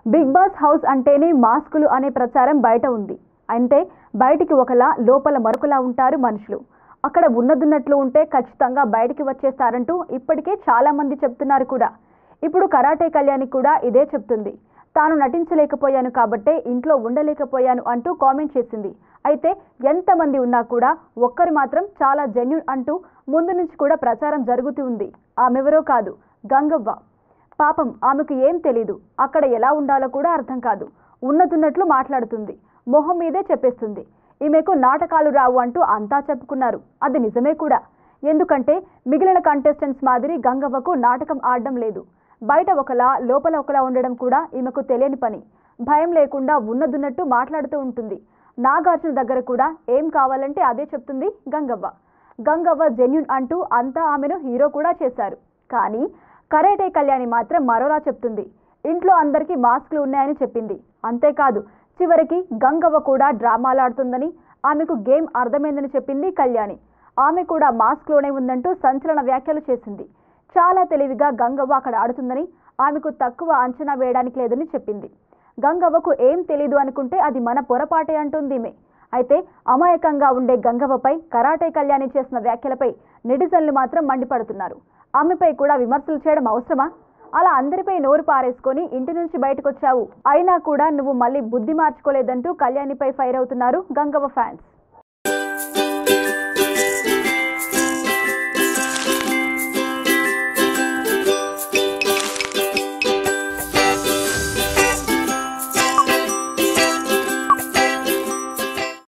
big boss house అంటేనే మాస్కులు అనే ప్రచారం బయట ఉంది అంటే బయటికి ఒకలా లోపల మరొకలా ఉంటారు మనుషులు అక్కడ ఉన్నదున్నట్లు ఉంటే ఖచ్చితంగా బయటికి వచ్చేస్తారంటూ ఇప్పటికే చాలా మంది చెప్తున్నారు కూడా ఇప్పుడు కరాటే కళ్యాణి కూడా ఇదే చెప్తుంది తాను నటించలేకపోయాను కాబట్టే ఇంట్లో ఉండలేకపోయాను అంటూ కామెంట్ చేసింది అయితే ఎంతమంది ఉన్నా కూడా ఒక్కరు మాత్రం చాలా జెన్యున్ అంటూ ముందు నుంచి కూడా ప్రచారం జరుగుతూ ఉంది ఆమెవరో కాదు గంగవ్వ పాపం ఆమెకు ఏం తెలీదు అక్కడ ఎలా ఉండాలో కూడా అర్థం కాదు ఉన్నతున్నట్లు మాట్లాడుతుంది మొహం మీదే చెప్పేస్తుంది ఈమెకు నాటకాలు రావు అంటూ అంతా చెప్పుకున్నారు అది నిజమే కూడా ఎందుకంటే మిగిలిన కంటెస్టెంట్స్ మాదిరి గంగవ్వకు నాటకం ఆడడం లేదు బయట ఒకలా లోపల ఒకలా ఉండడం కూడా ఈమెకు తెలియని పని భయం లేకుండా ఉన్నదున్నట్టు మాట్లాడుతూ ఉంటుంది నాగార్జున దగ్గర కూడా ఏం కావాలంటే అదే చెప్తుంది గంగవ్వ గంగవ్వ జెన్యున్ అంటూ అంతా ఆమెను హీరో కూడా చేశారు కానీ కరేటే కళ్యాణి మాత్రం మరోలా చెప్తుంది ఇంట్లో అందరికీ మాస్కులు ఉన్నాయని చెప్పింది అంతేకాదు చివరికి గంగవ్వ కూడా డ్రామాలాడుతుందని ఆమెకు గేమ్ అర్థమైందని చెప్పింది కళ్యాణి ఆమె కూడా మాస్క్లోనే ఉందంటూ సంచలన వ్యాఖ్యలు చేసింది చాలా తెలివిగా గంగవ్వ అక్కడ ఆడుతుందని ఆమెకు తక్కువ అంచనా వేయడానికి లేదని చెప్పింది గంగవ్వకు ఏం తెలీదు అనుకుంటే అది మన పొరపాటే అంటుంది ఈమె అయితే అమాయకంగా ఉండే గంగవ్వపై కరాటే కళ్యాణి చేసిన వ్యాఖ్యలపై నెటిజన్లు మాత్రం మండిపడుతున్నారు ఆమెపై కూడా విమర్శలు చేయడం అవసరమా అలా అందరిపై నోరు పారేసుకొని ఇంటి నుంచి బయటకొచ్చావు అయినా కూడా నువ్వు మళ్ళీ బుద్ధి మార్చుకోలేదంటూ కళ్యాణిపై ఫైర్ అవుతున్నారు గంగవ్వ ఫ్యాన్స్